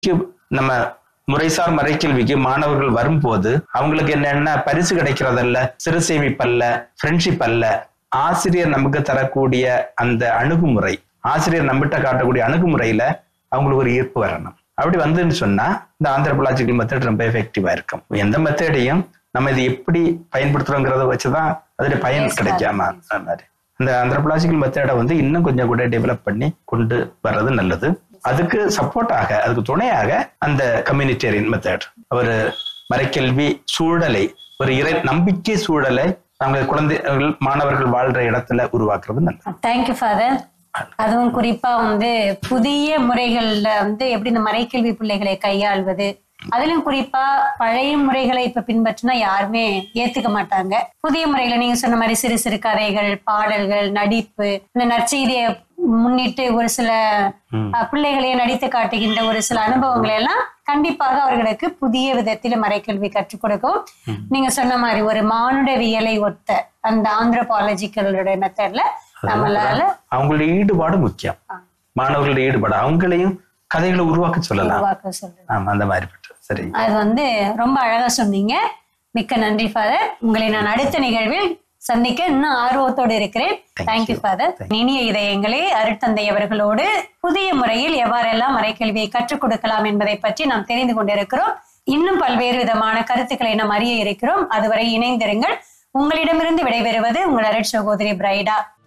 நம்ம முறைசார் மறைக்கல்விக்கு மாணவர்கள் வரும்போது அவங்களுக்கு என்னென்ன பரிசு கிடைக்கிறதல்ல சிறு சேமிப்பல்ல ஃப்ரெண்ட்ஷிப் அல்ல ஆசிரியர் நமக்கு தரக்கூடிய அந்த அணுகுமுறை ஆசிரியர் நம்மகிட்ட காட்டக்கூடிய அணுகுமுறையில அவங்களுக்கு ஒரு ஈர்ப்பு வரணும் அப்படி வந்துன்னு சொன்னா இந்த ஆந்திரபலாஜிக்கல் மெத்தட் ரொம்ப எஃபெக்டிவா இருக்கும் எந்த மெத்தடையும் நம்ம இது எப்படி பயன்படுத்துறோங்கிறத வச்சுதான் அதோட பயன் Yes, கிடைக்காம அந்த மாதிரி அந்த ஆந்திரபலாஜிக்கல் மெத்தடை வந்து இன்னும் கொஞ்சம் கூட டெவலப் பண்ணி கொண்டு வர்றது நல்லது அதுக்கு சப்போர்ட்டாக அதுக்கு துணையாக அந்த கம்யூனிட்டேரியன் மெத்தட் ஒரு மறைக்கல்வி சூழலை ஒரு இறை நம்பிக்கை சூழலை நம்ம குழந்தைகள் மாணவர்கள் வாழ்ற இடத்துல உருவாக்குறது நல்லது தேங்க்யூ ஃபாதர் அதுவும் குறிப்பா வந்து புதிய முறைகள்ல வந்து எப்படி இந்த மறைக்கல்வி பிள்ளைகளை கையாள்வது அதிலும் குறிப்பா பழைய முறைகளை இப்ப பின்பற்றினா யாருமே ஏத்துக்க மாட்டாங்க புதிய முறைகளை நீங்க சொன்ன மாதிரி சிறு சிறு கதைகள் பாடல்கள் நடிப்பு இந்த நற்செய்தியை முன்னிட்டு ஒரு சில அஹ், பிள்ளைகளையே நடித்து காட்டுகின்ற ஒரு சில அனுபவங்களை எல்லாம் கண்டிப்பாக அவர்களுக்கு புதிய விதத்தில் மறைக்கல்வி கற்றுக் கொடுக்கும் நீங்க சொன்ன மாதிரி ஒரு மானுடவியலை ஒத்த அந்த ஆந்திரோபாலஜிக்கலுடைய மெத்தட்ல நம்மளால அவங்களுடைய ஈடுபாடு முக்கியம் மாணவர்களுடைய ஈடுபாடு அவங்களையும் கதைகளை உருவாக்க சொல்லலாம் உருவாக்க சொல்றது ஆமா அந்த மாதிரி பட்டு சரி அது வந்து ரொம்ப அழகா சொன்னீங்க மிக்க நன்றி ஃபாதர் உங்களை நான் அடுத்த நிகழ்வில் சந்திக்க இன்னும் ஆர்வத்தோடு இருக்கிறேன் தேங்க்யூ ஃபாதர் இனிய இதயங்களே அருட்தந்தை அவர்களோடு புதிய முறையில் எவ்வாறெல்லாம் மறைக்கல்வியை கற்றுக் கொடுக்கலாம் என்பதை பற்றி நாம் தெரிந்து கொண்டிருக்கிறோம் இன்னும் பல்வேறு விதமான கருத்துக்களை நாம் அறிய இருக்கிறோம் அதுவரை இணைந்திருங்கள் உங்களிடமிருந்து விடைபெறுவது உங்கள் அருட் சகோதரி பிரைடா